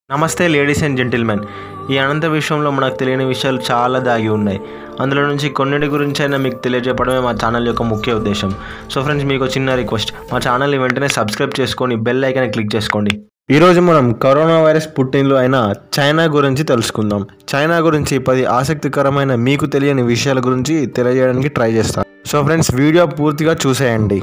నమస్తే ladies and gentlemen ఈ అనంత విశ్వంలో మనకు తెలియని విషయాలు చాలా దాగి ఉన్నాయి అందులో నుంచి కొన్నిటి గురించి అయినా మీకు తెలియజెప్పడమే మా ఛానల్ యొక్క ముఖ్య ఉద్దేశం సో ఫ్రెండ్స్ మీకు ఒక చిన్న రిక్వెస్ట్ మా ఛానల్ని వెంటనే సబ్స్క్రైబ్ చేసుకొని బెల్ ఐకాన్ క్లిక్ చేసుకోండి ఈరోజు మనం కరోనా వైరస్ పుట్టినలు అయిన చైనా గురించి తెలుసుకుందాం చైనా గురించి పది ఆసక్తికరమైన మీకు తెలియని విషయాల గురించి తెలియజేయడానికి ట్రై చేస్తాం సో ఫ్రెండ్స్ వీడియో పూర్తిగా చూసేయండి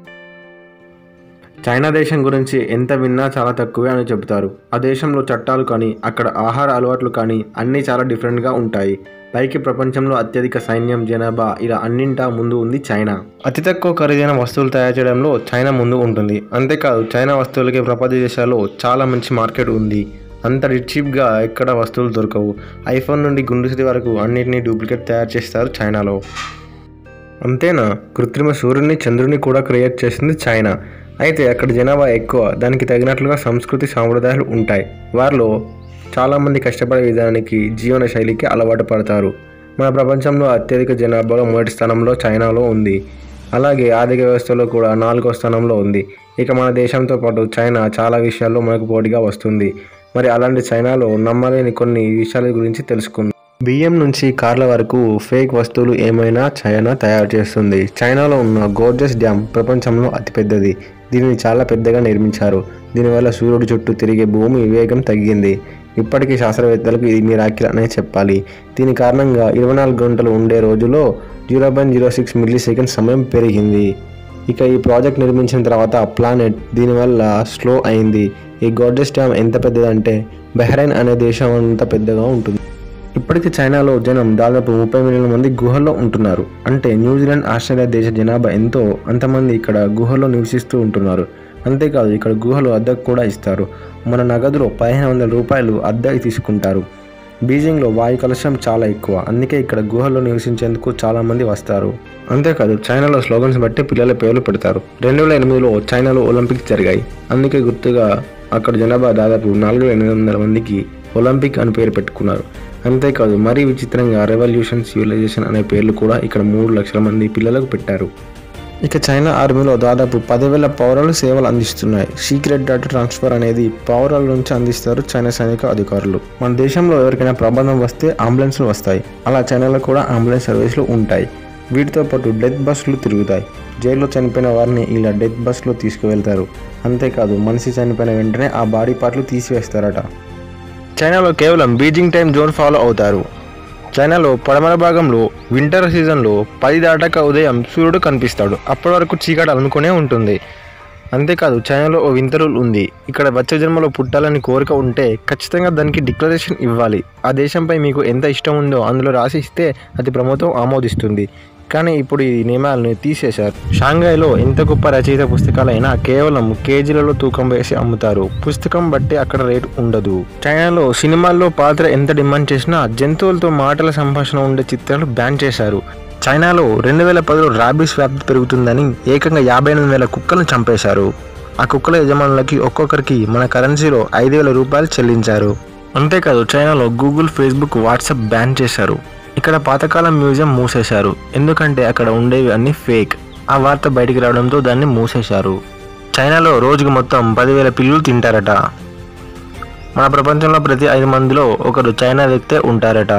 చైనా దేశం గురించి ఎంత విన్నా చాలా తక్కువే అని చెబుతారు ఆ దేశంలో చట్టాలు కానీ అక్కడ ఆహార అలవాట్లు కానీ అన్నీ చాలా డిఫరెంట్గా ఉంటాయి పైకి ప్రపంచంలో అత్యధిక సైన్యం జనాభా ఇలా అన్నింటా ముందు ఉంది చైనా అతి తక్కువ ఖరీదైన వస్తువులు తయారు చేయడంలో చైనా ముందు ఉంటుంది అంతేకాదు చైనా వస్తువులకి ప్రపంచ దేశాల్లో చాలా మంచి మార్కెట్ ఉంది అంత చీప్గా ఎక్కడ వస్తువులు దొరకవు ఐఫోన్ నుండి గుండుసిది వరకు అన్నిటినీ డూప్లికేట్ తయారు చేస్తారు చైనాలో అంతేనా కృత్రిమ సూర్యుని చంద్రుని కూడా క్రియేట్ చేసింది చైనా అయితే అక్కడ జనాభా ఎక్కువ దానికి తగినట్లుగా సంస్కృతి సాంప్రదాయాలు ఉంటాయి వారిలో చాలామంది కష్టపడే విధానానికి జీవన శైలికి అలవాటు పడతారు మన ప్రపంచంలో అత్యధిక జనాభాలో మొదటి స్థానంలో చైనాలో ఉంది అలాగే ఆర్థిక వ్యవస్థలో కూడా నాలుగో స్థానంలో ఉంది ఇక మన దేశంతో పాటు చైనా చాలా విషయాల్లో మనకు పోటీగా వస్తుంది మరి అలాంటి చైనాలో నమ్మలేని కొన్ని విషయాల గురించి తెలుసుకుందాం బియ్యం నుంచి కార్ల వరకు ఫేక్ వస్తువులు ఏమైనా చైనా తయారు చేస్తుంది చైనాలో ఉన్న గోర్జస్ డ్యామ్ ప్రపంచంలో అతిపెద్దది దీనిని చాలా పెద్దగా నిర్మించారు దీనివల్ల సూర్యుడు చుట్టూ తిరిగే భూమి వేగం తగ్గింది ఇప్పటికీ శాస్త్రవేత్తలకు ఇది మిరాకిల్ అనే చెప్పాలి దీని కారణంగా ఇరవై నాలుగు గంటలు ఉండే రోజులో zero point zero six millisecond సమయం పెరిగింది ఇక ఈ ప్రాజెక్ట్ నిర్మించిన తర్వాత ప్లానెట్ దీనివల్ల స్లో అయింది ఈ గోర్జస్ డ్యామ్ ఎంత పెద్దదంటే బెహ్రైన్ అనే దేశం అంత పెద్దగా ఉంటుంది ఇప్పటికీ చైనాలో జనం దాదాపు ముప్పై మిలియన్ల మంది గుహల్లో ఉంటున్నారు అంటే న్యూజిలాండ్ ఆస్ట్రేలియా దేశ జనాభా ఎంతో అంతమంది ఇక్కడ గుహల్లో నివసిస్తూ ఉంటున్నారు అంతేకాదు ఇక్కడ గుహలు అద్దెకు కూడా ఇస్తారు మన నగదులో పదిహేను వందల రూపాయలు అద్దెకి తీసుకుంటారు బీజింగ్లో వాయు కలుషం చాలా ఎక్కువ అందుకే ఇక్కడ గుహల్లో నివసించేందుకు చాలా మంది వస్తారు అంతేకాదు చైనాలో స్లోగన్స్ బట్టి పిల్లల పేర్లు పెడతారు రెండు వేల ఎనిమిదిలో చైనాలో ఒలింపిక్స్ జరిగాయి అందుకే గుర్తుగా అక్కడ జనాభా దాదాపు నాలుగు వేల ఎనిమిది వందల మందికి ఒలింపిక్ అని పేరు పెట్టుకున్నారు అంతేకాదు మరీ విచిత్రంగా రెవల్యూషన్ సివిలైజేషన్ అనే పేర్లు కూడా ఇక్కడ మూడు లక్షల మంది పిల్లలకు పెట్టారు ఇక చైనా ఆర్మీలో దాదాపు పదివేల పౌరాలు సేవలు అందిస్తున్నాయి సీక్రెట్ డేటా ట్రాన్స్ఫర్ అనేది పౌరాల నుంచి అందిస్తారు చైనా సైనిక అధికారులు మన దేశంలో ఎవరికైనా ప్రమాదం వస్తే అంబులెన్స్లు వస్తాయి అలా చైనాలో కూడా అంబులెన్స్ సర్వీసులు ఉంటాయి వీటితో పాటు డెత్ బస్సులు తిరుగుతాయి జైల్లో చనిపోయిన వారిని ఇలా డెత్ బస్సులో తీసుకువెళ్తారు అంతేకాదు మనిషి చనిపోయిన వెంటనే ఆ బాడీ పార్ట్లు తీసివేస్తారట చైనాలో కేవలం బీజింగ్ టైం జోన్ ఫాలో అవుతారు చైనాలో పడమర భాగంలో వింటర్ సీజన్లో పది దాటాక ఉదయం సూర్యుడు కనిపిస్తాడు అప్పటి వరకు చీకటి అనుకునే ఉంటుంది అంతేకాదు చైనాలో ఓ వింత రూల్ ఉంది ఇక్కడ వచ్చే జన్మలో పుట్టాలని కోరిక ఉంటే ఖచ్చితంగా దానికి డిక్లరేషన్ ఇవ్వాలి ఆ దేశంపై మీకు ఎంత ఇష్టం ఉందో అందులో రాసి ఇస్తే అది ప్రభుత్వం ఆమోదిస్తుంది కానీ ఇప్పుడు ఈ నియమాలను తీసేశారు షాంఘైలో ఎంత గొప్ప రచయిత పుస్తకాలైనా కేవలం కేజీలలో తూకం వేసి అమ్ముతారు పుస్తకం బట్టి అక్కడ రేటు ఉండదు చైనాలో సినిమాల్లో పాత్ర ఎంత డిమాండ్ చేసినా జంతువులతో మాటల సంభాషణ ఉండే చిత్రాలు బ్యాన్ చేశారు చైనాలో రెండు వేల పదిలో రాబీస్ వ్యాప్తి పెరుగుతుందని ఏకంగా యాభై ఎనిమిది వేల కుక్కలను చంపేశారు ఆ కుక్కల యజమానులకి ఒక్కొక్కరికి మన కరెన్సీలో ఐదు వేల రూపాయలు చెల్లించారు అంతేకాదు చైనాలో గూగుల్ ఫేస్బుక్ వాట్సాప్ బ్యాన్ చేశారు ఇక్కడ పాతకాలం మ్యూజియం మూసేశారు ఎందుకంటే అక్కడ ఉండేవి అన్ని ఫేక్ ఆ వార్త బయటికి రావడంతో దాన్ని మూసేశారు చైనాలో రోజుకు మొత్తం పదివేల పిల్లులు తింటారట మన ప్రపంచంలో ప్రతి ఐదు మందిలో ఒకరు చైనా వ్యక్తే ఉంటారట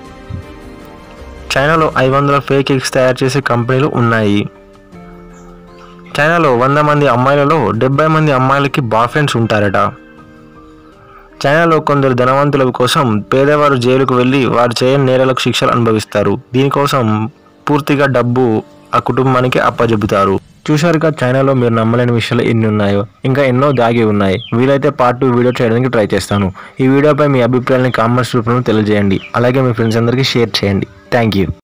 చైనాలో ఐదు వందల ఫేక్ ఎగ్స్ తయారు చేసే కంపెనీలు ఉన్నాయి చైనాలో వంద మంది అమ్మాయిలలో డెబ్బై మంది అమ్మాయిలకి బాయ్ ఫ్రెండ్స్ ఉంటారట చైనాలో కొందరు ధనవంతుల కోసం పేదవారు జైలుకు వెళ్ళి వారు చేయని నేరాలకు శిక్షలు అనుభవిస్తారు దీనికోసం పూర్తిగా డబ్బు ఆ కుటుంబానికి అప్పజెబుతారు చూశారుగా చైనాలో మీరు నమ్మలేని విషయాలు ఎన్ని ఉన్నాయో ఇంకా ఎన్నో దాగి ఉన్నాయి వీలైతే పార్ట్ టూ వీడియో చేయడానికి ట్రై చేస్తాను ఈ వీడియోపై మీ అభిప్రాయాన్ని కామెంట్స్ రూపంలో తెలియజేయండి అలాగే మీ ఫ్రెండ్స్ అందరికీ షేర్ చేయండి థ్యాంక్ యూ